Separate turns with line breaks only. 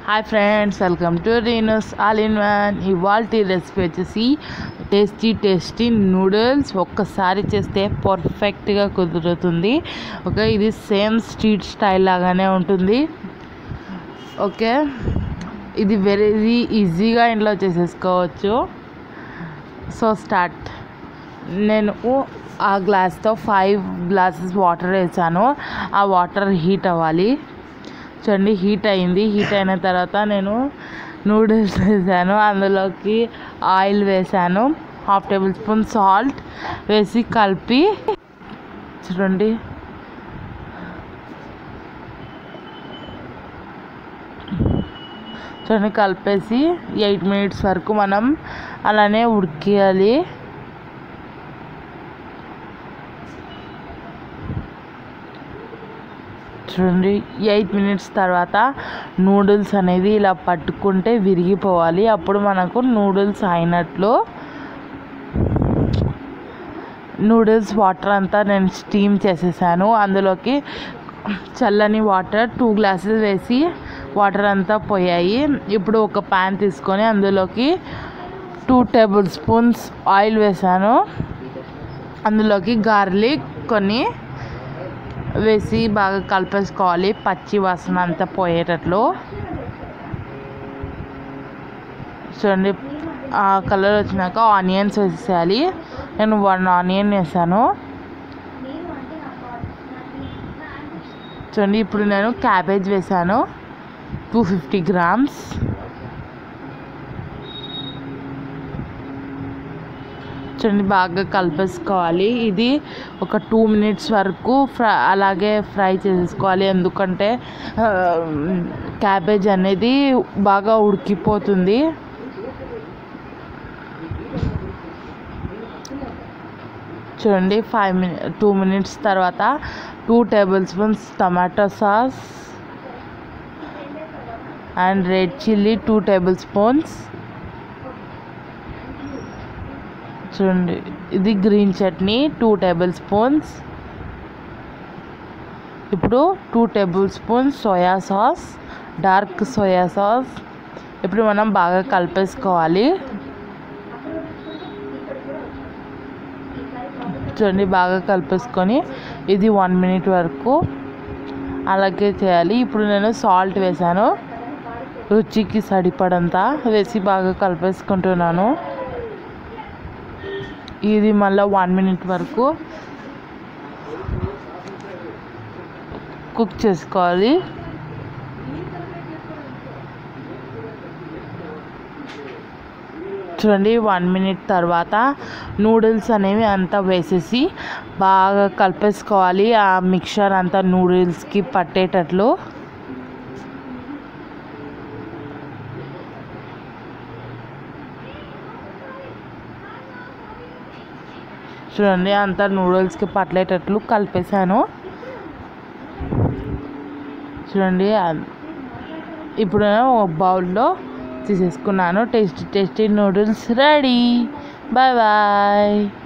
hi friends welcome to రీనస్ all in one ఇవాళ recipe వచ్చేసి టేస్టీ టేస్టీ నూడిల్స్ ఒక్కసారి చేస్తే పర్ఫెక్ట్గా కుదురుతుంది ఓకే ఇది సేమ్ స్ట్రీట్ స్టైల్ లాగానే ఉంటుంది ఓకే ఇది వెరీ ఈజీగా ఇంట్లో చేసేసుకోవచ్చు సో స్టార్ట్ నేను ఆ గ్లాస్తో ఫైవ్ గ్లాసెస్ వాటర్ వేసాను ఆ వాటర్ హీట్ అవ్వాలి చూడండి హీట్ అయింది హీట్ అయిన తర్వాత నేను నూడిల్స్ వేసాను అందులోకి ఆయిల్ వేసాను హాఫ్ టేబుల్ స్పూన్ సాల్ట్ వేసి కలిపి చూడండి చూడండి కలిపేసి ఎయిట్ మినిట్స్ వరకు మనం అలానే ఉడికియాలి చూడండి ఎయిట్ మినిట్స్ తర్వాత నూడిల్స్ అనేది ఇలా పట్టుకుంటే విరిగిపోవాలి అప్పుడు మనకు నూడిల్స్ అయినట్లు నూడిల్స్ వాటర్ అంతా నేను స్టీమ్ చేసేసాను అందులోకి చల్లని వాటర్ టూ గ్లాసెస్ వేసి వాటర్ అంతా పోయాయి ఇప్పుడు ఒక ప్యాన్ తీసుకొని అందులోకి టూ టేబుల్ స్పూన్స్ ఆయిల్ వేసాను అందులోకి గార్లిక్ కొన్ని వేసి బాగా కలిపేసుకోవాలి పచ్చి వాసన అంతా పోయేటట్లు చూడండి ఆ కలర్ వచ్చినాక ఆనియన్స్ వేసేయాలి నేను వన్ ఆనియన్ వేసాను చూడండి ఇప్పుడు నేను క్యాబేజ్ వేసాను టూ ఫిఫ్టీ గ్రామ్స్ చూడండి బాగా కలిపేసుకోవాలి ఇది ఒక టూ మినిట్స్ వరకు ఫ్రై అలాగే ఫ్రై చేసేసుకోవాలి ఎందుకంటే క్యాబేజ్ అనేది బాగా ఉడికిపోతుంది చూడండి ఫైవ్ మిని టూ మినిట్స్ తర్వాత two tablespoons tomato sauce and red chilli two tablespoons చూడండి ఇది green chutney two tablespoons ఇప్పుడు two tablespoons soya sauce dark soya sauce ఇప్పుడు మనం బాగా కలిపేసుకోవాలి చూడండి బాగా కలిపేసుకొని ఇది వన్ మినిట్ వరకు అలాగే చేయాలి ఇప్పుడు నేను సాల్ట్ వేసాను రుచికి సరిపడంతా వేసి బాగా కలిపేసుకుంటున్నాను ఇది మళ్ళీ వన్ మినిట్ వరకు కుక్ చేసుకోవాలి చూడండి వన్ మినిట్ తర్వాత నూడిల్స్ అనేవి అంతా వేసేసి బాగా కలిపేసుకోవాలి ఆ మిక్చర్ అంతా నూడిల్స్కి పట్టేటట్లు చూడండి అంతా నూడిల్స్కి పట్టలేటట్లు కలిపేసాను చూడండి ఇప్పుడు నేను ఒక బౌల్లో తీసేసుకున్నాను tasty tasty noodles ready bye bye